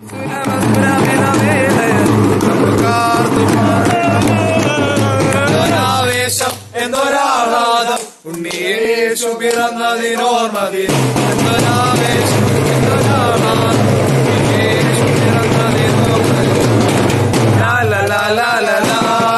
എന്തൊരാവേശം എന്തൊരാഹ്ലാദം ഉണ്ണിയേശു പിറന്നതിനോർമതി എന്തൊരാവേശം എന്തൊരാഹ്ലാദം ഉണ്ണിയേശു പിറന്നതിനോർമതി ലാ ലാ ലാ ലാ ലാ ലാ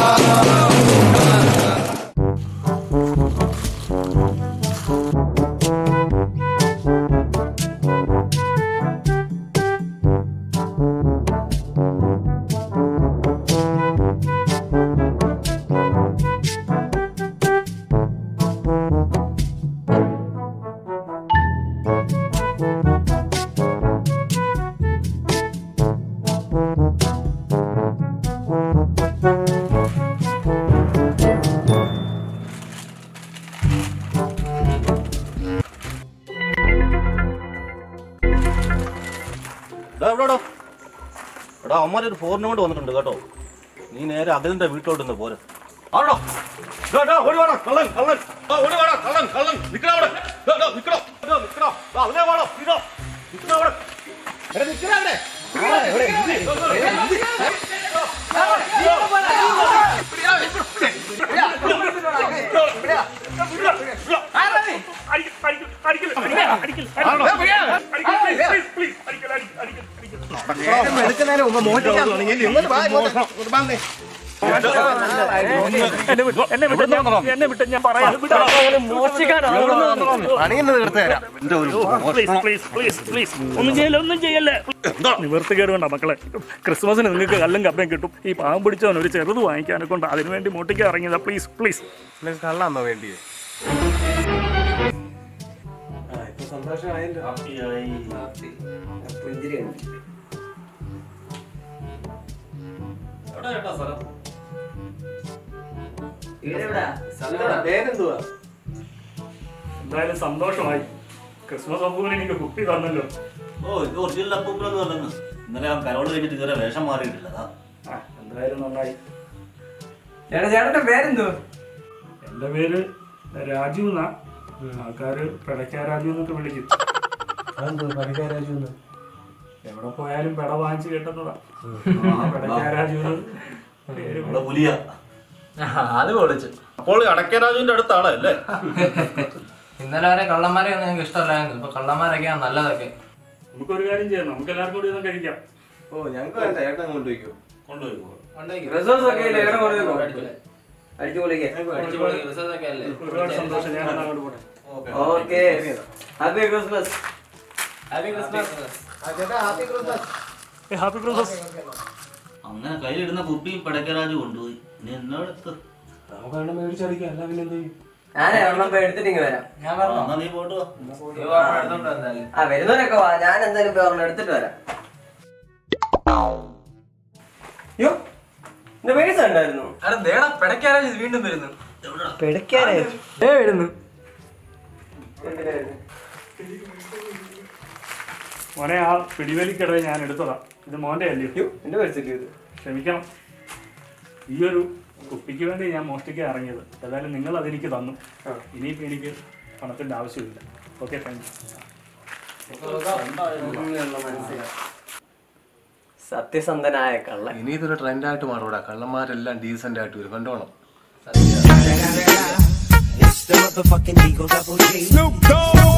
എടാ എവിടെടാ എടാ അമ്മമാരൊരു ഫോറിനും കൊണ്ട് വന്നിട്ടുണ്ട് കേട്ടോ നീ നേരെ അഖിലിന്റെ വീട്ടിലോട്ട് നിന്ന് പോരെ ആണോ ഡാ, ഡാ, ഓടി വാടാ, കള്ളൻ, കള്ളൻ. ആ, ഓടി വാടാ, കള്ളൻ, കള്ളൻ. നിക്കടാ അവിടെ. ഡാ, ഡാ, നിക്കടാ, ഡാ, നിക്കടാ. ദാ, അതിലേ വാടാ, ഇതോ. നിക്കടാ അവിടെ. എടാ, നിക്കടാ അവിടെ. ആ, ഇവിടെ, ഇത്. എന്നെ വിട്ട് ഞാൻ പറയാം പ്ലീസ് പ്ലീസ് പ്ലീസ് പ്ലീസ് ഒന്നും ചെയ്യല്ല ഒന്നും ചെയ്യല്ലേ നിവർത്തിക്കേട് വേണ്ട മക്കളെ ക്രിസ്മസിന് നിങ്ങൾക്ക് കല്ലും കപ്പയും കിട്ടും ഈ പാവം പിടിച്ചവൻ ഒരു ചെറുത് വാങ്ങിക്കാനെ കൊണ്ട് അതിനു വേണ്ടി മോട്ടിക്ക് ഇറങ്ങിയതാ പ്ലീസ് പ്ലീസ് കള്ളാന്നോ വേണ്ടി എവിടാ ചേട്ടാ സ്ഥലം? പേരെന്തുവാ എന്തായാലും സന്തോഷമായി ക്രിസ്മസ് അപ്പൂവിന് എനിക്ക് കുപ്പി തന്നല്ലോ ഓ ഇത് ഒറിജിനൽ അപ്പൂപ്പനൊന്നും അല്ലെന്ന് ഇന്നലെ ആ കരോട് കഴിഞ്ഞിട്ട് ഇതുവരെ വേഷം മാറിയിട്ടില്ല അതാ ആ, എന്തായാലും നന്നായി ചേട്ടാ ചേട്ടന്റെ പേരെന്തോ എന്റെ പേര് രാജു എന്നാ ആൾക്കാര് പിടയ്ക്കാ രാജു എന്നൊക്കെ വിളിക്കും എവിടെ പോയാലും പെട വാങ്ങിച്ചു കേട്ടുന്നതാ പിടയ്ക്കാ രാജു എന്ന് പേര് നമ്മളെ പുലിയ അത് പൊളിച്ചു അപ്പോൾ അടക്കരാജുവിന്റെ അടുത്താളല്ലേ ഇന്നലെ വരെ കള്ളന്മാരെ ഒന്നും ഞങ്ങൾക്ക് ഇഷ്ടമല്ലായിരുന്നു ഇപ്പൊ കള്ളന്മാരൊക്കെയാണ് നല്ലതൊക്കെ നമുക്കൊരു കാര്യം ചെയ്യാം നമുക്ക് എല്ലാവർക്കും കൂടി ഒന്ന് കഴിക്കാം ഓ ഞങ്ങൾക്ക് വേണ്ട ചേട്ടൻ കൊണ്ടുപോയിക്കോ കൊണ്ടുപോയി പോ. അടിച്ചു പൊളിക്കുക അല്ലേ ഒരുപാട് സന്തോഷം ഞാൻ എന്നാ അങ്ങോട്ട് പോട്ടെ okay happy Christmas happy Christmas happy Christmas അങ്ങനെ കയ്യിലിടുന്ന കുപ്പിയും പടക്കരാജു കൊണ്ടുപോയി ഇനി എന്നോടത്ത് നമുക്ക് വേണ്ട മേടിച്ചടിക്കാം അല്ല പിന്നെ എന്ത് ചെയ്യും ഞാനേ ഒരെണ്ണം പോയി എടുത്തിട്ട് ഇങ്ങ് വരാം ഞാൻ പറഞ്ഞു എന്നാ നീ പോയിട്ട് വാ ആ വരുന്നവരൊക്കെ വാ ഞാൻ എന്തായാലും പോയി ഒരെണ്ണം എടുത്തിട്ട് വരാം യോ എന്റെ പേഴ്സ് ഉണ്ടായിരുന്നു വീണ്ടും വരുന്നു പിടയ്ക്കാനായി ഏ വരുന്നു മോനെ ആ പിടിവലിക്കിടെ ഞാൻ എടുത്തതാ ഇത് മോന്റെ അല്ലയോ യോ എന്റെ പേഴ്സ് ഇല്ലേ ഇത് ക്ഷമിക്കണം ഈ ഒരു കുപ്പിക്ക് വേണ്ടി ഞാൻ മോഷ്ടിക്കാൻ ഇറങ്ങിയത് ഏതായാലും നിങ്ങൾ അതെനിക്ക് തന്നു ഇനിയിപ്പോ എനിക്ക് പണത്തിന്റെ ആവശ്യമില്ല ഓക്കെ താങ്ക് യു സത്യസന്ധനായ കള്ളൻ ഇനി ഇതൊരു ട്രെൻഡായിട്ട് മാറൂടാ കള്ളന്മാരെല്ലാം ഡീസന്റ് ആയിട്ട് വരും കണ്ടോണം It's the motherfucking Eagle Double G. Snoop Dogg.